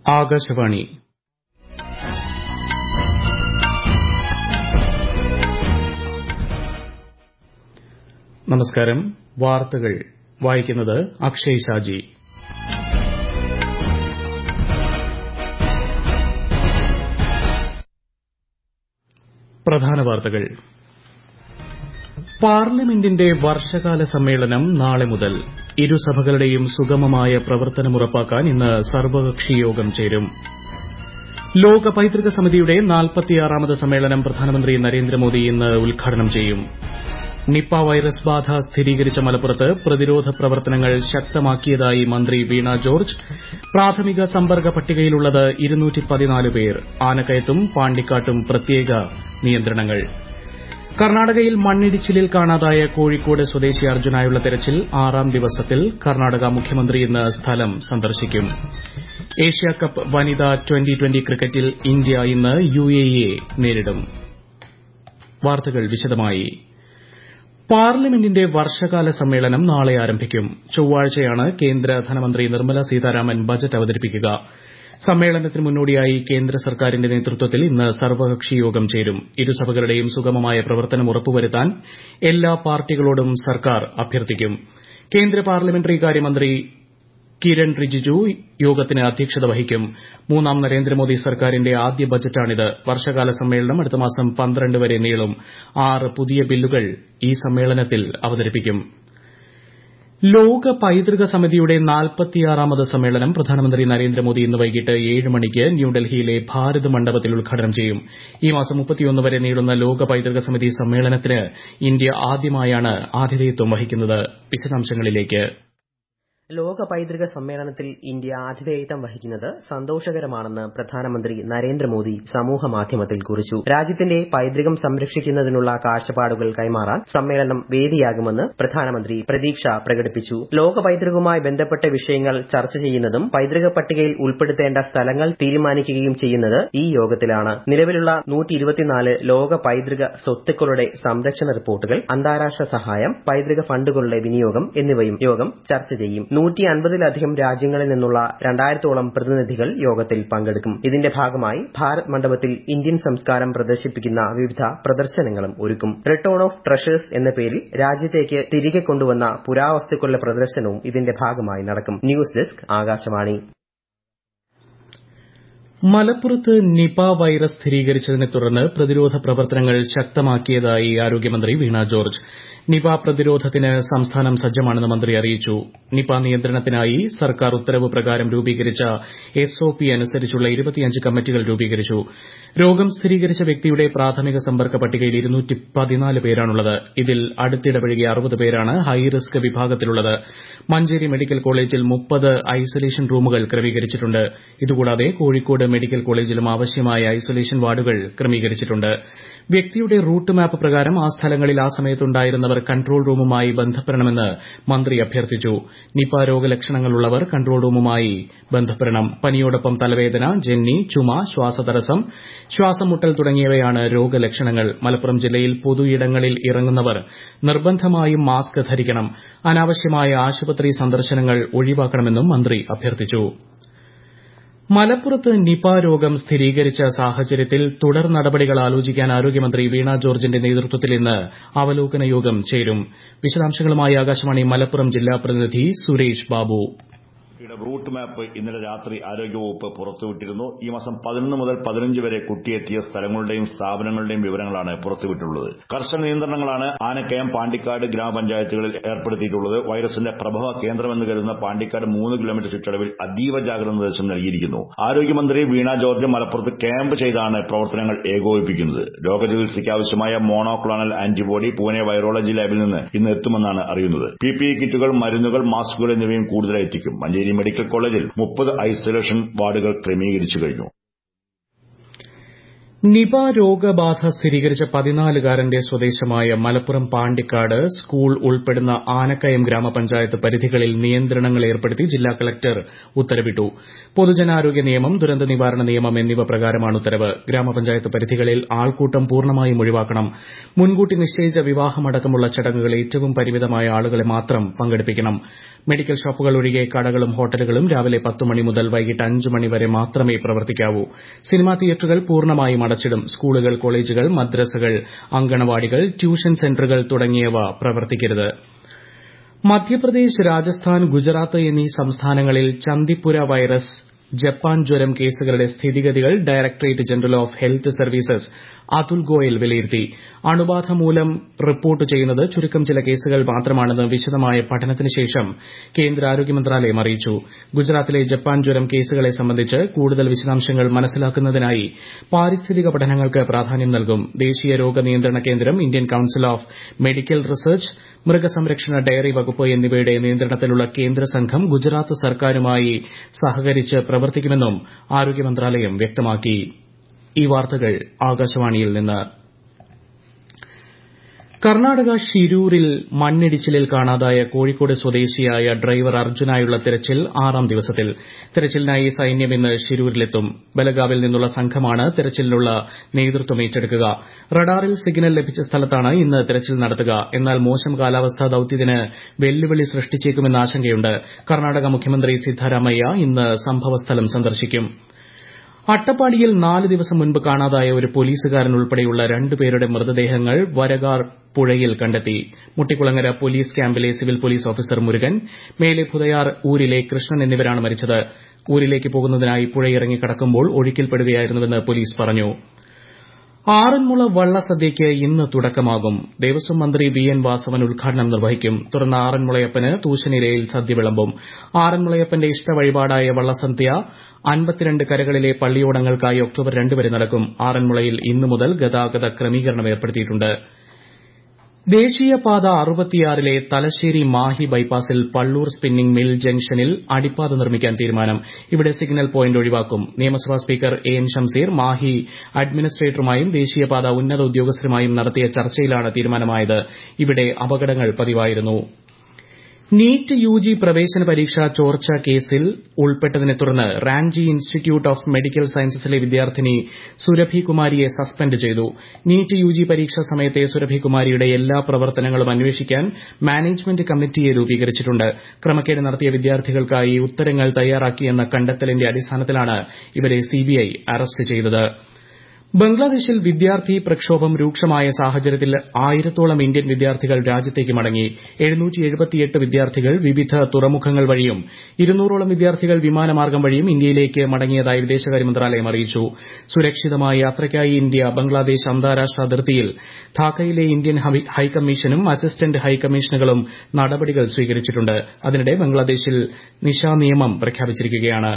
ആകാശവാണി നമസ്കാരം വാർത്തകൾ വായിക്കുന്നത് അക്ഷയ് ഷാജി പ്രധാന വാർത്തകൾ പാർലമെന്റിന്റെ വർഷകാല സമ്മേളനം നാളെ മുതൽ ഇരുസഭകളുടെയും സുഗമമായ പ്രവർത്തനം ഉറപ്പാക്കാൻ ഇന്ന് സർവകക്ഷി യോഗം ചേരും ലോക പൈതൃക സമിതിയുടെ നാൽപ്പത്തിയാറാമത് സമ്മേളനം പ്രധാനമന്ത്രി നരേന്ദ്രമോദി ഇന്ന് ഉദ്ഘാടനം ചെയ്യും നിപ വൈറസ് ബാധ സ്ഥിരീകരിച്ച മലപ്പുറത്ത് പ്രതിരോധ പ്രവർത്തനങ്ങൾ ശക്തമാക്കിയതായി മന്ത്രി വീണ ജോർജ് പ്രാഥമിക സമ്പർക്ക പട്ടികയിലുള്ളത് പേർ ആനക്കയത്തും പാണ്ടിക്കാട്ടും പ്രത്യേക നിയന്ത്രണങ്ങൾ കർണാടകയിൽ മണ്ണിടിച്ചിലിൽ കാണാതായ കോഴിക്കോട് സ്വദേശി അർജുനായുള്ള തെരച്ചിൽ ആറാം ദിവസത്തിൽ കർണാടക മുഖ്യമന്ത്രി ഇന്ന് സ്ഥലം സന്ദർശിക്കും ഏഷ്യാകപ്പ് വനിതാ ട്വന്റി ട്വന്റി ക്രിക്കറ്റിൽ ഇന്ത്യ ഇന്ന് യുഎഇയെ നേരിടും വാർത്തകൾ വിശദമായി പാർലമെന്റിന്റെ വർഷകാല സമ്മേളനം നാളെ ആരംഭിക്കും ചൊവ്വാഴ്ചയാണ് കേന്ദ്ര ധനമന്ത്രി നിർമ്മല സീതാരാമൻ ബജറ്റ് അവതരിപ്പിക്കുക സമ്മേളനത്തിന് മുന്നോടിയായി കേന്ദ്ര സർക്കാരിന്റെ നേതൃത്വത്തിൽ ഇന്ന് സർവകക്ഷി യോഗം ചേരും ഇരുസഭകളുടെയും സുഗമമായ പ്രവർത്തനം ഉറപ്പുവരുത്താൻ എല്ലാ പാർട്ടികളോടും സർക്കാർ അഭ്യർത്ഥിക്കും കേന്ദ്ര പാർലമെന്ററി കാര്യമന്ത്രി കിരൺ റിജിജു യോഗത്തിന് അധ്യക്ഷത വഹിക്കും മൂന്നാം നരേന്ദ്രമോദി സർക്കാരിന്റെ ആദ്യ ബജറ്റാണിത് വർഷകാല സമ്മേളനം അടുത്ത മാസം പന്ത്രണ്ട് വരെ നീളും ആറ് പുതിയ ബില്ലുകൾ ഈ സമ്മേളനത്തിൽ അവതരിപ്പിക്കും ലോക പൈതൃക സമിതിയുടെ നാൽപ്പത്തിയാറാമത് സമ്മേളനം പ്രധാനമന്ത്രി നരേന്ദ്രമോദി ഇന്ന് വൈകിട്ട് ഏഴ് മണിക്ക് ന്യൂഡൽഹിയിലെ ഭാരത് മണ്ഡപത്തിൽ ഉദ്ഘാടനം ചെയ്യും ഈ മാസം വരെ നീളുന്ന ലോക പൈതൃക സമിതി സമ്മേളനത്തിന് ഇന്ത്യ ആദ്യമായാണ് ആതിഥേയത്വം വഹിക്കുന്നത് വിശദാംശങ്ങളിലേക്ക് ലോക പൈതൃക സമ്മേളനത്തിൽ ഇന്ത്യ ആതിഥേയത്വം വഹിക്കുന്നത് സന്തോഷകരമാണെന്ന് പ്രധാനമന്ത്രി നരേന്ദ്രമോദി സമൂഹ മാധ്യമത്തിൽ കുറിച്ചു രാജ്യത്തിന്റെ പൈതൃകം സംരക്ഷിക്കുന്നതിനുള്ള കാഴ്ചപ്പാടുകൾ കൈമാറാൻ സമ്മേളനം വേദിയാകുമെന്ന് പ്രധാനമന്ത്രി പ്രതീക്ഷ പ്രകടിപ്പിച്ചു ലോക പൈതൃകവുമായി ബന്ധപ്പെട്ട വിഷയങ്ങൾ ചർച്ച ചെയ്യുന്നതും പൈതൃക പട്ടികയിൽ ഉൾപ്പെടുത്തേണ്ട സ്ഥലങ്ങൾ തീരുമാനിക്കുകയും ചെയ്യുന്നത് ഈ യോഗത്തിലാണ് നിലവിലുള്ള ലോക പൈതൃക സ്വത്തുക്കളുടെ സംരക്ഷണ റിപ്പോർട്ടുകൾ അന്താരാഷ്ട്ര സഹായം പൈതൃക ഫണ്ടുകളുടെ വിനിയോഗം എന്നിവയും യോഗം ചർച്ച ചെയ്യും നൂറ്റി അൻപതിലധികം രാജ്യങ്ങളിൽ നിന്നുള്ള രണ്ടായിരത്തോളം പ്രതിനിധികൾ യോഗത്തിൽ പങ്കെടുക്കും ഇതിന്റെ ഭാഗമായി ഭാരത് മണ്ഡപത്തിൽ ഇന്ത്യൻ സംസ്കാരം പ്രദർശിപ്പിക്കുന്ന വിവിധ പ്രദർശനങ്ങളും ഒരുക്കും റിട്ടേൺ ഓഫ് ട്രഷേഴ്സ് എന്ന പേരിൽ രാജ്യത്തേക്ക് തിരികെ കൊണ്ടുവന്ന പുരാവസ്തുക്കളുടെ പ്രദർശനവും ഇതിന്റെ ഭാഗമായി നടക്കും ന്യൂസ് ഡെസ്ക് ആകാശവാണി മലപ്പുറത്ത് നിപ വൈറസ് സ്ഥിരീകരിച്ചതിനെ തുടർന്ന് പ്രതിരോധ പ്രവർത്തനങ്ങൾ ശക്തമാക്കിയതായി ആരോഗ്യമന്ത്രി വീണ ജോർജ് നിപ പ്രതിരോധത്തിന് സംസ്ഥാനം സജ്ജമാണെന്ന് മന്ത്രി അറിയിച്ചു നിപ നിയന്ത്രണത്തിനായി സർക്കാർ ഉത്തരവ് പ്രകാരം രൂപീകരിച്ച എസ്ഒപി അനുസരിച്ചുള്ള ഇരുപത്തിയഞ്ച് കമ്മിറ്റികൾ രൂപീകരിച്ചു രോഗം സ്ഥിരീകരിച്ച വ്യക്തിയുടെ പ്രാഥമിക സമ്പർക്ക പട്ടികയിൽ പേരാണുള്ളത് ഇതിൽ അടുത്തിടപഴകിയ അറുപത് പേരാണ് ഹൈറിസ്ക് വിഭാഗത്തിലുള്ളത് മഞ്ചേരി മെഡിക്കൽ കോളേജിൽ മുപ്പത് ഐസൊലേഷൻ റൂമുകൾ ക്രമീകരിച്ചിട്ടുണ്ട് ഇതുകൂടാതെ കോഴിക്കോട് മെഡിക്കൽ കോളേജിലും ആവശ്യമായ ഐസൊലേഷൻ വാർഡുകൾ ക്രമീകരിച്ചിട്ടുണ്ട് വ്യക്തിയുടെ റൂട്ട് മാപ്പ് പ്രകാരം ആ സ്ഥലങ്ങളിൽ ആ സമയത്തുണ്ടായിരുന്നവർ കൺട്രോൾ റൂമുമായി ബന്ധപ്പെടണമെന്ന് മന്ത്രി അഭ്യർത്ഥിച്ചു നിപ രോഗലക്ഷണങ്ങളുള്ളവർ കൺട്രോൾ റൂമുമായി ബന്ധപ്പെടണം പനിയോടൊപ്പം തലവേദന ജന്നി ചുമ ശ്വാസതടസ്സം ശ്വാസം മുട്ടൽ തുടങ്ങിയവയാണ് രോഗലക്ഷണങ്ങൾ മലപ്പുറം ജില്ലയിൽ പൊതു ഇടങ്ങളിൽ ഇറങ്ങുന്നവർ നിർബന്ധമായും മാസ്ക് ധരിക്കണം അനാവശ്യമായ ആശുപത്രി സന്ദർശനങ്ങൾ ഒഴിവാക്കണമെന്നും മന്ത്രി അഭ്യർത്ഥിച്ചു മലപ്പുറത്ത് നിപ രോഗം സ്ഥിരീകരിച്ച സാഹചര്യത്തിൽ തുടർ നടപടികൾ ആലോചിക്കാൻ ആരോഗ്യമന്ത്രി വീണ ജോർജിന്റെ നേതൃത്വത്തിൽ ഇന്ന് അവലോകന യോഗം ചേരും വിശദാംശങ്ങളുമായി ആകാശവാണി മലപ്പുറം ജില്ലാ പ്രതിനിധി സുരേഷ് ബാബു റൂട്ട് മാപ്പ് ഇന്നലെ രാത്രി ആരോഗ്യവകുപ്പ് പുറത്തുവിട്ടിരുന്നു ഈ മാസം പതിനൊന്ന് മുതൽ പതിനഞ്ച് വരെ കുട്ടിയെത്തിയ സ്ഥലങ്ങളുടെയും സ്ഥാപനങ്ങളുടെയും വിവരങ്ങളാണ് പുറത്തുവിട്ടുള്ളത് കർശന നിയന്ത്രണങ്ങളാണ് ആനക്കയം പാണ്ടിക്കാട് ഗ്രാമപഞ്ചായത്തുകളിൽ ഏർപ്പെടുത്തിയിട്ടുള്ളത് വൈറസിന്റെ പ്രഭവ കേന്ദ്രമെന്ന് കരുതുന്ന പാണ്ടിക്കാട് മൂന്ന് കിലോമീറ്റർ ചുറ്റളവിൽ അതീവ ജാഗ്രത നിർദ്ദേശം നൽകിയിരിക്കുന്നു ആരോഗ്യമന്ത്രി വീണ ജോർജ് മലപ്പുറത്ത് ക്യാമ്പ് ചെയ്താണ് പ്രവർത്തനങ്ങൾ ഏകോപിപ്പിക്കുന്നത് രോഗചികിത്സയ്ക്ക് ആവശ്യമായ മോണോക്ലോണൽ ആന്റിബോഡി പൂനെ വൈറോളജി ലാബിൽ നിന്ന് ഇന്ന് എത്തുമെന്നാണ് അറിയുന്നത് പിപിഇ കിറ്റുകൾ മരുന്നുകൾ മാസ്കുകൾ എന്നിവയും കൂടുതലായി എത്തിക്കും മഞ്ചേരി മെഡിക്കൽ കോളേജിൽ മുപ്പത് ഐസൊലേഷൻ വാർഡുകൾ ക്രമീകരിച്ചു കഴിഞ്ഞു നിപ രോഗബാധ സ്ഥിരീകരിച്ച പതിനാലുകാരന്റെ സ്വദേശമായ മലപ്പുറം പാണ്ടിക്കാട് സ്കൂൾ ഉൾപ്പെടുന്ന ആനക്കയം ഗ്രാമപഞ്ചായത്ത് പരിധികളിൽ നിയന്ത്രണങ്ങൾ ഏർപ്പെടുത്തി ജില്ലാ കളക്ടർ ഉത്തരവിട്ടു പൊതുജനാരോഗ്യ നിയമം ദുരന്ത നിവാരണ നിയമം എന്നിവ പ്രകാരമാണ് ഉത്തരവ് ഗ്രാമപഞ്ചായത്ത് പരിധികളിൽ ആൾക്കൂട്ടം പൂർണ്ണമായും ഒഴിവാക്കണം മുൻകൂട്ടി നിശ്ചയിച്ച വിവാഹമടക്കമുള്ള ചടങ്ങുകൾ ഏറ്റവും പരിമിതമായ ആളുകളെ മാത്രം പങ്കെടുപ്പിക്കണം മെഡിക്കൽ ഷോപ്പുകൾ ഒഴികെ കടകളും ഹോട്ടലുകളും രാവിലെ പത്ത് മണി മുതൽ വൈകിട്ട് അഞ്ച് മണി വരെ മാത്രമേ പ്രവർത്തിക്കാവൂ സിനിമാ തിയേറ്ററുകൾ പൂർണ്ണമായും അടച്ചിടും സ്കൂളുകൾ കോളേജുകൾ മദ്രസകൾ അങ്കണവാടികൾ ട്യൂഷൻ സെന്ററുകൾ തുടങ്ങിയവ പ്രവർത്തിക്കരുത് മധ്യപ്രദേശ് രാജസ്ഥാൻ ഗുജറാത്ത് എന്നീ സംസ്ഥാനങ്ങളിൽ ചന്ദിപ്പുര വൈറസ് ജപ്പാൻ ജ്വരം കേസുകളുടെ സ്ഥിതിഗതികൾ directorate general of health services Atul Goel വിലയിരുത്തി അണുബാധ മൂലം റിപ്പോർട്ട് ചെയ്യുന്നത് ചുരുക്കം ചില കേസുകൾ മാത്രമാണെന്ന് വിശദമായ പഠനത്തിന് ശേഷം കേന്ദ്ര ആരോഗ്യ മന്ത്രാലയം അറിയിച്ചു ഗുജറാത്തിലെ ജപ്പാൻ ജ്വരം കേസുകളെ സംബന്ധിച്ച് കൂടുതൽ വിശദാംശങ്ങൾ മനസ്സിലാക്കുന്നതിനായി പാരിസ്ഥിതിക പഠനങ്ങൾക്ക് പ്രാധാന്യം നൽകും ദേശീയ രോഗ നിയന്ത്രണ കേന്ദ്രം Indian council of medical research മൃഗസംരക്ഷണ ഡയറി വകുപ്പ് എന്നിവയുടെ നിയന്ത്രണത്തിലുള്ള കേന്ദ്ര സംഘം ഗുജറാത്ത് സർക്കാരുമായി സഹകരിച്ച് പ്രവർത്തിക്കുമെന്നും ആരോഗ്യ മന്ത്രാലയം വ്യക്തമാക്കി ഈ വാർത്തകൾ ആകാശവാണിയിൽ നിന്ന് കർണാടക ഷിരൂരിൽ മണ്ണിടിച്ചിലിൽ കാണാതായ കോഴിക്കോട് സ്വദേശിയായ ഡ്രൈവർ അർജുനായുള്ള തിരച്ചിൽ ആറാം ദിവസത്തിൽ തിരച്ചിലിനായി സൈന്യം ഇന്ന് ഷിരൂരിലെത്തും ബലഗാവിൽ നിന്നുള്ള സംഘമാണ് തിരച്ചിലിനുള്ള നേതൃത്വം ഏറ്റെടുക്കുക റഡാറിൽ സിഗ്നൽ ലഭിച്ച സ്ഥലത്താണ് ഇന്ന് തിരച്ചിൽ നടത്തുക എന്നാൽ മോശം കാലാവസ്ഥ ദൌത്യത്തിന് വെല്ലുവിളി സൃഷ്ടിച്ചേക്കുമെന്ന ആശങ്കയുണ്ട് കർണാടക മുഖ്യമന്ത്രി സിദ്ധാരാമയ്യ ഇന്ന് സംഭവസ്ഥലം സന്ദർശിക്കും അട്ടപ്പാടിയിൽ നാല് ദിവസം മുൻപ് കാണാതായ ഒരു പോലീസുകാരൻ ഉൾപ്പെടെയുള്ള രണ്ടുപേരുടെ മൃതദേഹങ്ങൾ വരകാർ പുഴയിൽ കണ്ടെത്തി മുട്ടിക്കുളങ്ങര പോലീസ് ക്യാമ്പിലെ സിവിൽ പോലീസ് ഓഫീസർ മുരുകൻ മേലെ പുതയാർ ഊരിലെ കൃഷ്ണൻ എന്നിവരാണ് മരിച്ചത് ഊരിലേക്ക് പോകുന്നതിനായി പുഴയിറങ്ങി കടക്കുമ്പോൾ ഒഴുക്കിൽപ്പെടുകയായിരുന്നുവെന്ന് പോലീസ് പറഞ്ഞു ആറന്മുള വള്ളസദ്യയ്ക്ക് ഇന്ന് തുടക്കമാകും ദേവസ്വം മന്ത്രി വി എൻ വാസവൻ ഉദ്ഘാടനം നിർവഹിക്കും തുടർന്ന് ആറന്മുളയപ്പന് തൂശനിലയിൽ സദ്യ വിളമ്പും ആറന്മുളയപ്പന്റെ ഇഷ്ടവഴിപാടായ വള്ളസദ്യ അൻപത്തിരണ്ട് കരകളിലെ പള്ളിയോടങ്ങൾക്കായി ഒക്ടോബർ രണ്ട് വരെ നടക്കും ആറന്മുളയിൽ ഇന്നു മുതൽ ഗതാഗത ക്രമീകരണം ഏർപ്പെടുത്തിയിട്ടുണ്ട് ദേശീയപാത അറുപത്തിയാറിലെ തലശ്ശേരി മാഹി ബൈപ്പാസിൽ പള്ളൂർ സ്പിന്നിംഗ് മിൽ ജംഗ്ഷനിൽ അടിപ്പാത നിർമ്മിക്കാൻ തീരുമാനം ഇവിടെ സിഗ്നൽ പോയിന്റ് ഒഴിവാക്കും നിയമസഭാ speaker A N Shamseer Mahe അഡ്മിനിസ്ട്രേറ്ററുമായും ദേശീയപാത ഉന്നത ഉദ്യോഗസ്ഥരുമായും നടത്തിയ ചർച്ചയിലാണ് തീരുമാനമായത് ഇവിടെ അപകടങ്ങൾ പതിവായിരുന്നു നീറ്റ് യുജി പ്രവേശന പരീക്ഷ ചോർച്ച കേസിൽ ഉൾപ്പെട്ടതിനെ തുടർന്ന് റാംജി ഇൻസ്റ്റിറ്റ്യൂട്ട് ഓഫ് മെഡിക്കൽ സയൻസസിലെ വിദ്യാർത്ഥിനി സുരഭി കുമാരിയെ സസ്പെൻഡ് ചെയ്തു നീറ്റ് യുജി പരീക്ഷാ സമയത്തെ സുരഭി കുമാരിയുടെ എല്ലാ പ്രവർത്തനങ്ങളും അന്വേഷിക്കാൻ മാനേജ്മെന്റ് കമ്മിറ്റിയെ രൂപീകരിച്ചിട്ടുണ്ട് ക്രമക്കേട് നടത്തിയ വിദ്യാർത്ഥികൾക്കായി ഉത്തരങ്ങൾ തയ്യാറാക്കിയെന്ന കണ്ടെത്തലിന്റെ അടിസ്ഥാനത്തിലാണ് ഇവരെ സിബിഐ അറസ്റ്റ് ചെയ്തത് ബംഗ്ലാദേശിൽ വിദ്യാർത്ഥി പ്രക്ഷോഭം രൂക്ഷമായ സാഹചര്യത്തിൽ ആയിരത്തോളം ഇന്ത്യൻ വിദ്യാർത്ഥികൾ രാജ്യത്തേക്ക് മടങ്ങി വിദ്യാർത്ഥികൾ വിവിധ തുറമുഖങ്ങൾ വഴിയും ഇരുന്നൂറോളം വിദ്യാർത്ഥികൾ വിമാനമാർഗ്ഗം വഴിയും ഇന്ത്യയിലേക്ക് മടങ്ങിയതായി വിദേശകാര്യ മന്ത്രാലയം അറിയിച്ചു സുരക്ഷിതമായ യാത്രയ്ക്കായി ഇന്ത്യ ബംഗ്ലാദേശ് അന്താരാഷ്ട്ര അതിർത്തിയിൽ ധാക്കയിലെ ഇന്ത്യൻ ഹൈക്കമ്മീഷനും അസിസ്റ്റന്റ് ഹൈക്കമ്മീഷനുകളും നടപടികൾ സ്വീകരിച്ചിട്ടുണ്ട് അതിനിടെ ബംഗ്ലാദേശിൽ നിശാ നിയമം പ്രഖ്യാപിച്ചിരിക്കുകയാണ്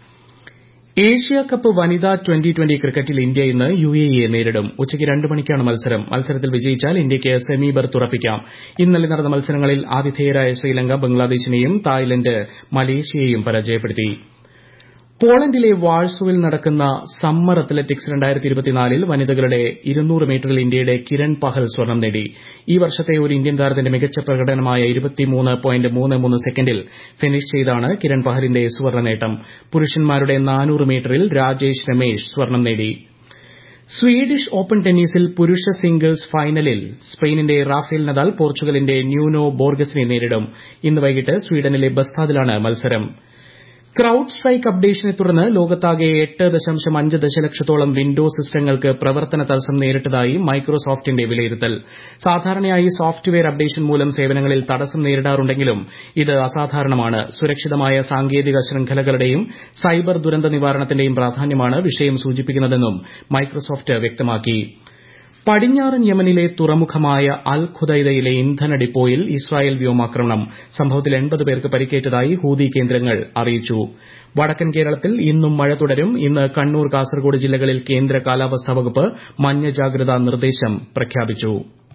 ഏഷ്യ കപ്പ് വനിതാ ട്വന്റി ട്വന്റി ക്രിക്കറ്റിൽ ഇന്ത്യ ഇന്ന് യുഎഇയെ നേരിടും ഉച്ചയ്ക്ക് രണ്ട് മണിക്കാണ് മത്സരം മത്സരത്തിൽ വിജയിച്ചാൽ ഇന്ത്യയ്ക്ക് സെമി ബർത്ത് ഉറപ്പിക്കാം ഇന്നലെ നടന്ന മത്സരങ്ങളിൽ ആതിഥേയരായ ശ്രീലങ്ക ബംഗ്ലാദേശിനെയും തായ്ലന്റ് മലേഷ്യയെയും പരാജയപ്പെടുത്തി പോളണ്ടിലെ വാഴ്സോവിൽ നടക്കുന്ന സമ്മർ അത്ലറ്റിക്സ് ൽ വനിതകളുടെ ഇരുന്നൂറ് മീറ്ററിൽ ഇന്ത്യയുടെ കിരൺ പഹൽ സ്വർണം നേടി ഈ വർഷത്തെ ഒരു ഇന്ത്യൻ താരത്തിന്റെ മികച്ച പ്രകടനമായ സെക്കൻഡിൽ ഫിനിഷ് ചെയ്താണ് കിരൺ പഹലിന്റെ സുവർണ്ണ നേട്ടം പുരുഷന്മാരുടെ നാനൂറ് മീറ്ററിൽ രാജേഷ് രമേശ് സ്വർണം നേടി സ്വീഡിഷ് ഓപ്പൺ ടെന്നീസിൽ പുരുഷ സിംഗിൾസ് ഫൈനലിൽ സ്പെയിനിന്റെ റാഫേൽ നദാൽ പോർച്ചുഗലിന്റെ ന്യൂനോ ബോർഗസിനെ നേരിടും ഇന്ന് വൈകിട്ട് സ്വീഡനിലെ ബസ്താദിലാണ് മത്സരം ക്രൌഡ് സ്ട്രൈക്ക് അപ്ഡേഷനെ തുടർന്ന് ലോകത്താകെ എട്ട് ദശാംശം അഞ്ച് ദശലക്ഷത്തോളം വിൻഡോസ് സിസ്റ്റങ്ങൾക്ക് പ്രവർത്തന തടസ്സം നേരിട്ടതായി മൈക്രോസോഫ്റ്റിന്റെ വിലയിരുത്തൽ സാധാരണയായി സോഫ്റ്റ്വെയർ അപ്ഡേഷൻ മൂലം സേവനങ്ങളിൽ തടസ്സം നേരിടാറുണ്ടെങ്കിലും ഇത് അസാധാരണമാണ് സുരക്ഷിതമായ സാങ്കേതിക ശൃംഖലകളുടെയും സൈബർ ദുരന്ത നിവാരണത്തിന്റെയും പ്രാധാന്യമാണ് വിഷയം സൂചിപ്പിക്കുന്നതെന്നും മൈക്രോസോഫ്റ്റ് വ്യക്തമാക്കി പടിഞ്ഞാറൻ യമനിലെ തുറമുഖമായ അൽ ഖുദൈദയിലെ ഇന്ധന ഡിപ്പോയിൽ ഇസ്രായേൽ വ്യോമാക്രമണം സംഭവത്തിൽ എൺപത് പേർക്ക് പരിക്കേറ്റതായി ഹൂതി കേന്ദ്രങ്ങൾ അറിയിച്ചു വടക്കൻ കേരളത്തിൽ ഇന്നും മഴ തുടരും ഇന്ന് കണ്ണൂർ കാസർഗോഡ് ജില്ലകളിൽ കേന്ദ്ര കാലാവസ്ഥാ വകുപ്പ് മഞ്ഞ ജാഗ്രതാ നിർദ്ദേശം പ്രഖ്യാപിച്ചു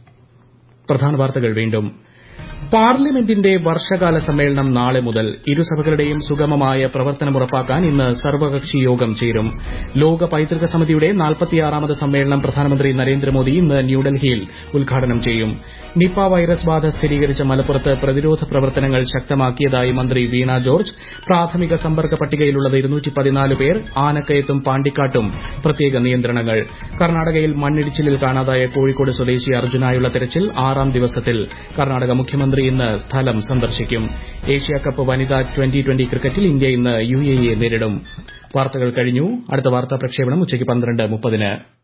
പാർലമെന്റിന്റെ വർഷകാല സമ്മേളനം നാളെ മുതൽ ഇരുസഭകളുടെയും സുഗമമായ പ്രവർത്തനം ഉറപ്പാക്കാൻ ഇന്ന് സർവകക്ഷി യോഗം ചേരും ലോക പൈതൃക സമിതിയുടെ നാൽപ്പത്തിയാറാമത് സമ്മേളനം പ്രധാനമന്ത്രി നരേന്ദ്രമോദി ഇന്ന് ന്യൂഡൽഹിയിൽ ഉദ്ഘാടനം ചെയ്യും നിപ വൈറസ് ബാധ സ്ഥിരീകരിച്ച മലപ്പുറത്ത് പ്രതിരോധ പ്രവർത്തനങ്ങൾ ശക്തമാക്കിയതായി മന്ത്രി വീണ ജോർജ് പ്രാഥമിക സമ്പർക്ക പട്ടികയിലുള്ളത് പേർ ആനക്കയത്തും പാണ്ടിക്കാട്ടും പ്രത്യേക നിയന്ത്രണങ്ങൾ കർണാടകയിൽ മണ്ണിടിച്ചിലിൽ കാണാതായ കോഴിക്കോട് സ്വദേശി അർജുനായുള്ള തെരച്ചിൽ ആറാം ദിവസത്തിൽ കർണാടക മുഖ്യമന്ത്രി പ്രധാനമന്ത്രി ഇന്ന് സ്ഥലം സന്ദർശിക്കും ഏഷ്യാകപ്പ് വനിതാ ട്വന്റി ട്വന്റി ക്രിക്കറ്റിൽ ഇന്ത്യ ഇന്ന് യുഎഇയെ നേരിടും വാർത്തകൾ കഴിഞ്ഞു അടുത്ത വാർത്താ പ്രക്ഷേപണം ഉച്ചയ്ക്ക് പന്ത്രണ്ട് മുപ്പതിന്